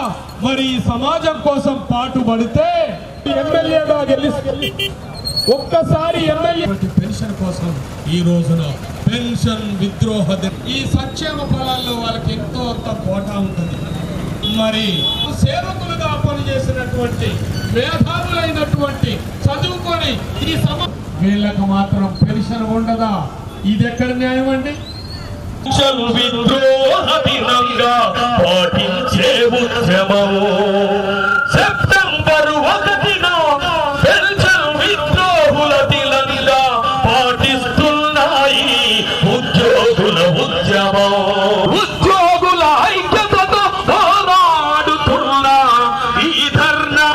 మరి ఈ సమాజం కోసం పాటుపడితే ఎమ్మెల్యేగా గెలిచి ఒక్కసారి ఎమ్మెల్యే పెన్షన్ కోసం ఈ రోజున పెన్షన్ విద్రోహ ది- ఈ సంక్షేమ ఫలాల్లో వాళ్ళకి ఎంతో అంత కోటా ఉంటుంది మరి సేవకులుగా పనిచేసినటువంటి మేధావులైనటువంటి చదువుకొని ఈ సమ వీళ్ళకు మాత్రం పెన్షన్ ఉండదా ఇది ఎక్కడ న్యాయం అండి పెన్షన్ విద్రోహ దినంగా పాటించే ఉద్యమము సెప్టెంబర్ ఒకటిన పెన్షన్ విద్రోహుల దినంగా పాటిస్తున్నాయి ఉద్యోగుల ఉద్యమం ఉద్యోగుల ఐక్యతతో పోరాడుతున్న ఈ ధర్నా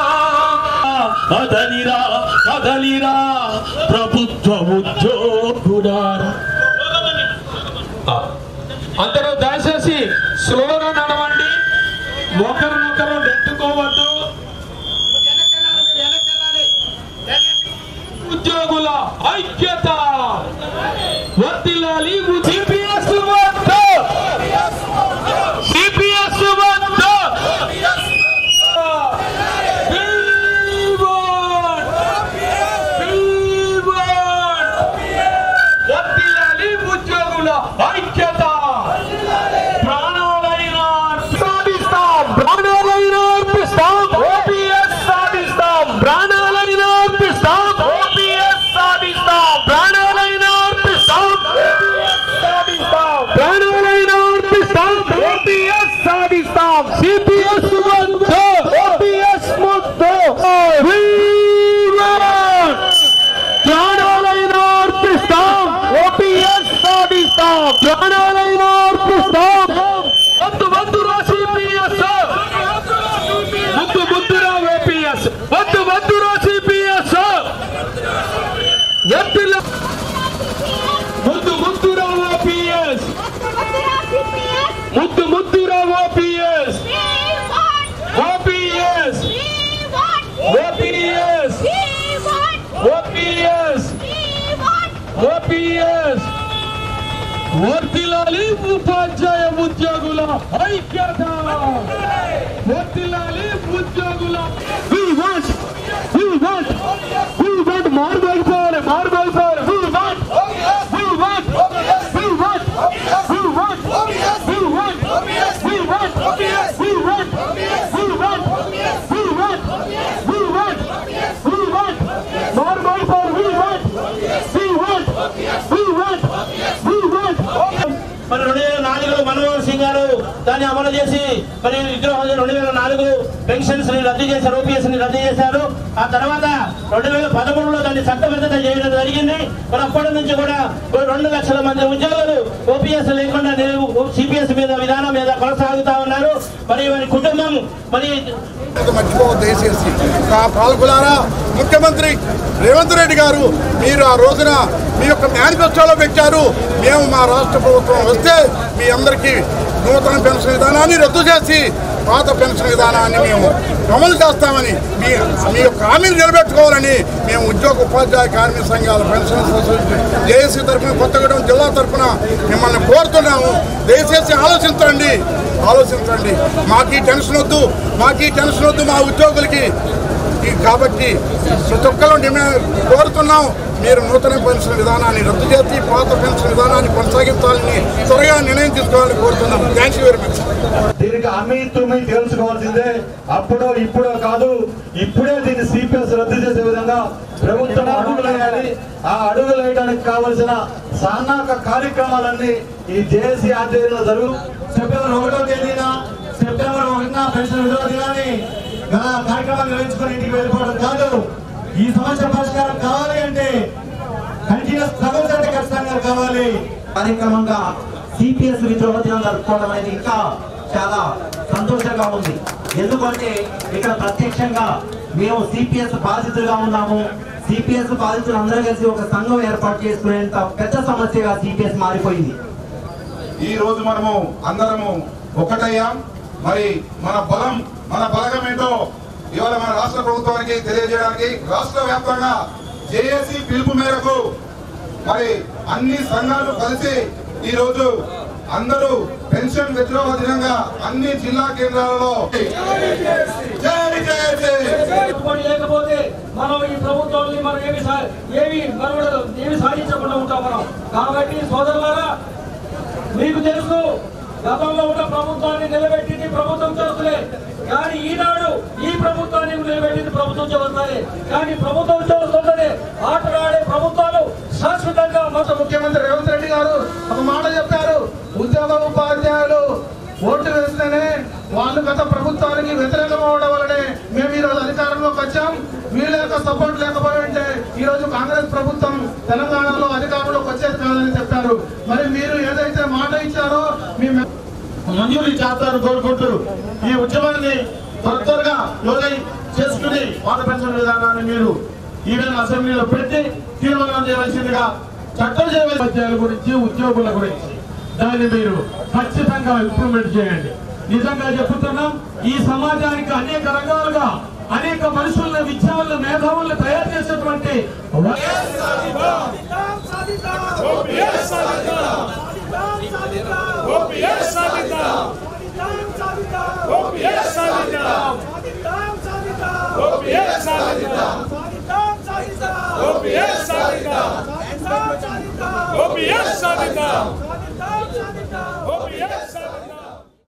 కదలిరా కదలిరా ప్రభుత్వ ఉద్యోగుడారా అందరూ దయచేసి స్లోగా నడవండి ఒకరినొకరు నెట్టుకోవద్దు ఉద్యోగుల ఐక్యత వర్తిల్లాలి సిపిఎస్ వద్ద సిపిఎస్ వద్ద వర్తిల్లాలి ఉద్యోగుల ఐక్యత ప్రాణాలైనా సాధిస్తాం ప్రాణాలైనా అర్పిస్తాం ఓపీఎస్ సాధిస్తాం ప్రాణాలైనా అర్పిస్తాం ఓపీఎస్ సాధిస్తాం ప్రాణాలైనా అర్పిస్తాం సాధిస్తాం ప్రాణాలైనా అర్పిస్తాం ఓపీఎస్ సాధిస్తాం సిపిఎస్ వద్ద ఓపీఎస్ ముద్దు ప్రాణాలైనా అర్పిస్తాం ఓపీఎస్ సాధిస్తాం ప్రాణాలైనా అర్పిస్తాం వద్దు వద్దు రా సిపిఎస్ ముద్దు ముద్దురా ఓపీఎస్ వద్దు వద్దు రా సిపిఎస్ ఎత్తుల ముద్దు ముద్దురా ఓపీఎస్ ముద్దు ముద్దురా OPS OPS OPS OPS OPS వర్తిలాలి ఉపాధ్యాయ ఉద్యోగుల ఐక్యత వర్తిలాలి ఉద్యోగుల We want, we want, we want more welfare, more welfare. We want, we want, we want, we want, we want, we want, we want, we want, we want, we want, we want, more welfare. We want, we want, we want, we want. మరి రెండు వేల నాలుగులో మన్మోహన్ సింగ్ గారు దాన్ని అమలు చేసి మరి విగ్రహం రెండు వేల నాలుగు పెన్షన్స్ ని రద్దు చేశారు ఓపీఎస్ ని రద్దు చేశారు ఆ తర్వాత రెండు వేల పదమూడులో దాన్ని చట్టబద్ధత చేయడం జరిగింది మరి అప్పటి నుంచి కూడా ఓ రెండు లక్షల మంది ఉద్యోగులు ఓపీఎస్ లేకుండా సిపిఎస్ మీద విధానం మీద కొనసాగుతా ఉన్నారు మరి వారి కుటుంబం మరి మర్చిపోవద్దు దయచేసి ఆ పాలకులారా ముఖ్యమంత్రి రేవంత్ రెడ్డి గారు మీరు ఆ రోజున మీ యొక్క మేనిఫెస్టోలో పెట్టారు మేము మా రాష్ట్ర ప్రభుత్వం వస్తే మీ అందరికీ నూతన పెన్షన్ విధానాన్ని రద్దు చేసి పాత పెన్షన్ విధానాన్ని మేము అమలు చేస్తామని మీ మీ యొక్క హామీని నిలబెట్టుకోవాలని మేము ఉద్యోగ ఉపాధ్యాయ కార్మిక సంఘాల పెన్షన్ సొసైటీ జేఏసీ తరఫున కొత్తగూడెం జిల్లా తరఫున మిమ్మల్ని కోరుతున్నాము దయచేసి ఆలోచించండి ఆలోచించండి మాకు ఈ టెన్షన్ వద్దు మాకు ఈ టెన్షన్ వద్దు మా ఉద్యోగులకి ఈ కాబట్టి ప్రతి ఒక్కరు డిమాండ్ కోరుతున్నాం మీరు నూతన పెన్షన్ విధానాన్ని రద్దు చేసి పాత పెన్షన్ విధానాన్ని కొనసాగించాలని త్వరగా నిర్ణయం తీసుకోవాలని కోరుతున్నాం థ్యాంక్ యూ వెరీ మచ్ దీనికి అమ్మి తుమ్మి తెలుసుకోవాల్సిందే అప్పుడో ఇప్పుడో కాదు ఇప్పుడే దీన్ని సిపిఎస్ రద్దు చేసే విధంగా ప్రభుత్వం అడుగులు వేయాలి ఆ అడుగులు వేయడానికి కావలసిన సన్నాహక కార్యక్రమాలన్నీ ఈ జేఏసీ ఆధ్వర్యంలో జరుగు సెప్టెంబర్ ఒకటో తేదీన సెప్టెంబర్ ఒకటిన పెన్షన్ విలువ దినాన్ని గల కార్యక్రమాలు నిర్వహించుకొని ఇంటికి వెళ్ళిపోవడం కాదు ఈ సమస్య పరిష్కారం కావాలి అంటే కంటిన్యూస్ స్ట్రగుల్స్ అంటే ఖచ్చితంగా కావాలి కార్యక్రమంగా సిపిఎస్ విద్రోహ దినం జరుపుకోవడం అనేది ఇంకా చాలా సంతోషంగా ఉంది ఎందుకంటే ఇక్కడ ప్రత్యక్షంగా మేము సిపిఎస్ బాధితులుగా ఉన్నాము సిపిఎస్ బాధితులు అందరూ కలిసి ఒక సంఘం ఏర్పాటు చేసుకునేంత పెద్ద సమస్యగా సిపిఎస్ మారిపోయింది ఈ రోజు మనము అందరము ఒకటయ్యాం మరి మన బలం మన బలగం ఏంటో ఇవాళ మన రాష్ట్ర ప్రభుత్వానికి తెలియజేయడానికి రాష్ట్ర వ్యాప్తంగా జేఏసీ పిలుపు మేరకు మరి అన్ని సంఘాలు కలిసి ఈ రోజు అందరూ పెన్షన్ విద్రోహ దినంగా అన్ని జిల్లా కేంద్రాలలో జై జై జై పెట్టుబడి లేకపోతే మనం ఈ ప్రభుత్వాన్ని మనం ఏమి సా- ఏమి మనుగడ ఏమి సాధించకుండా ఉంటాం మనం కాబట్టి సోదరులారా మీకు తెలుసు గతంలో ఉన్న ప్రభుత్వాన్ని నిలబెట్టింది ప్రభుత్వం చేస్తులే కానీ ఈనాడు ఈ ప్రభుత్వాన్ని నిలబెట్టింది ప్రభుత్వం చేస్తాయి కానీ ప్రభుత్వం చేస్తుంటే ఆటలాడే ప్రభుత్వాలు శాశ్వతంగా మొత్తం ముఖ్యమంత్రి రేవంత్ రెడ్డి గారు ఒక మాట చెప్పారు ఉద్యోగ ఉపాధ్యాయులు ఓటు వేస్తేనే వాళ్ళు గత ప్రభుత్వానికి వ్యతిరేకం అవడం వల్లనే మేము ఈ రోజు అధికారంలోకి వచ్చాం వీళ్ళ యొక్క సపోర్ట్ లేకపోయి ఉంటే ఈ రోజు కాంగ్రెస్ ప్రభుత్వం తెలంగాణలో అధికారంలోకి వచ్చేది కాదని చెప్పారు మరి మీరు ఏదైతే మాట ఇచ్చారో మీ మంజూరు చేస్తారని కోరుకుంటూ ఈ ఉద్యమాన్ని త్వర త్వరగా యోగై చేసుకుని పాత పెన్షన్ విధానాన్ని మీరు ఈవెన్ అసెంబ్లీలో పెట్టి తీర్మానం చేయవలసిందిగా చట్టం చేయవలసి ఉపాధ్యాయుల గురించి ఉద్యోగుల గురించి దాన్ని మీరు ఖచ్చితంగా ఇంప్రూవ్మెంట్ చేయండి నిజంగా చెప్తున్నాం ఈ సమాజానికి అనేక రంగాలుగా అనేక మనుషులను విద్యావులను మేధావులను తయారు చేసేటువంటి OPS Sadika!